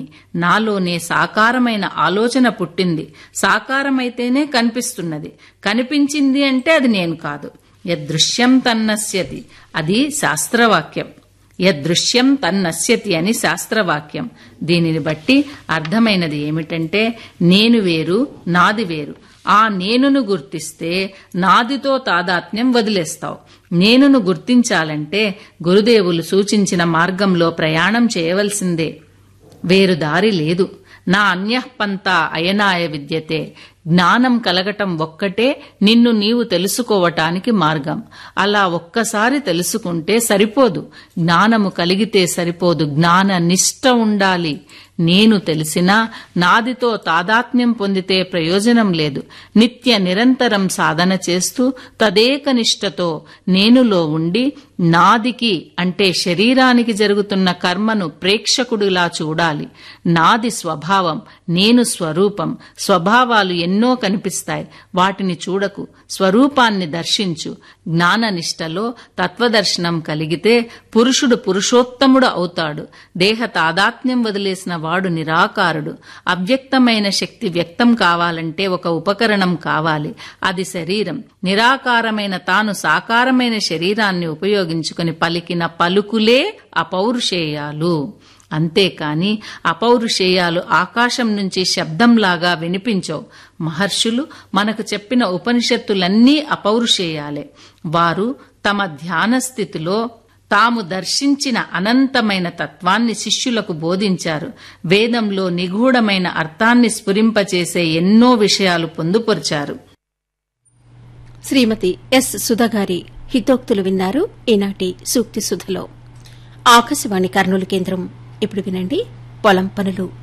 నాలోనే సాకారమైన ఆలోచన పుట్టింది సాకారమైతేనే కనిపిస్తున్నది కనిపించింది అంటే అది నేను కాదు యదృశ్యం తన్నస్యతి అది శాస్త్రవాక్యం యదృశ్యం తన్నస్యతి అని శాస్త్రవాక్యం దీనిని బట్టి అర్థమైనది ఏమిటంటే నేను వేరు నాది వేరు ఆ నేనును గుర్తిస్తే నాదితో తాదాత్మ్యం వదిలేస్తావు నేనును గుర్తించాలంటే గురుదేవులు సూచించిన మార్గంలో ప్రయాణం చేయవలసిందే వేరు దారి లేదు నా అన్యఃపంత అయనాయ విద్యతే జ్ఞానం కలగటం ఒక్కటే నిన్ను నీవు తెలుసుకోవటానికి మార్గం అలా ఒక్కసారి తెలుసుకుంటే సరిపోదు జ్ఞానము కలిగితే సరిపోదు జ్ఞాన నిష్ట ఉండాలి నేను తెలిసినా నాదితో తాదాత్మ్యం పొందితే ప్రయోజనం లేదు నిత్య నిరంతరం సాధన చేస్తూ తదేక నిష్టతో నేనులో ఉండి నాదికి అంటే శరీరానికి జరుగుతున్న కర్మను ప్రేక్షకుడిలా చూడాలి నాది స్వభావం నేను స్వరూపం స్వభావాలు ఎన్నో కనిపిస్తాయి వాటిని చూడకు స్వరూపాన్ని దర్శించు జ్ఞాననిష్టలో తత్వదర్శనం కలిగితే పురుషుడు పురుషోత్తముడు అవుతాడు దేహ తాదాత్మ్యం వదిలేసిన వాడు నిరాకారుడు అవ్యక్తమైన శక్తి వ్యక్తం కావాలంటే ఒక ఉపకరణం కావాలి అది శరీరం నిరాకారమైన తాను సాకారమైన శరీరాన్ని ఉపయోగించుకుని పలికిన పలుకులే అపౌరుషేయాలు అంతేకాని అపౌరుషేయాలు ఆకాశం నుంచి శబ్దంలాగా వినిపించవు మహర్షులు మనకు చెప్పిన ఉపనిషత్తులన్నీ అపౌరుషేయాలే వారు తమ ధ్యాన స్థితిలో తాము దర్శించిన అనంతమైన తత్వాన్ని శిష్యులకు బోధించారు వేదంలో నిగూఢమైన అర్థాన్ని స్ఫురింపచేసే ఎన్నో విషయాలు పొందుపరిచారు శ్రీమతి ఎస్ సుధాగారి హితోక్తులు విన్నారు ఈనాటి సూక్తి సుధలో ఆకాశవాణి కర్నూలు కేంద్రం ఇప్పుడు వినండి పొలం పనులు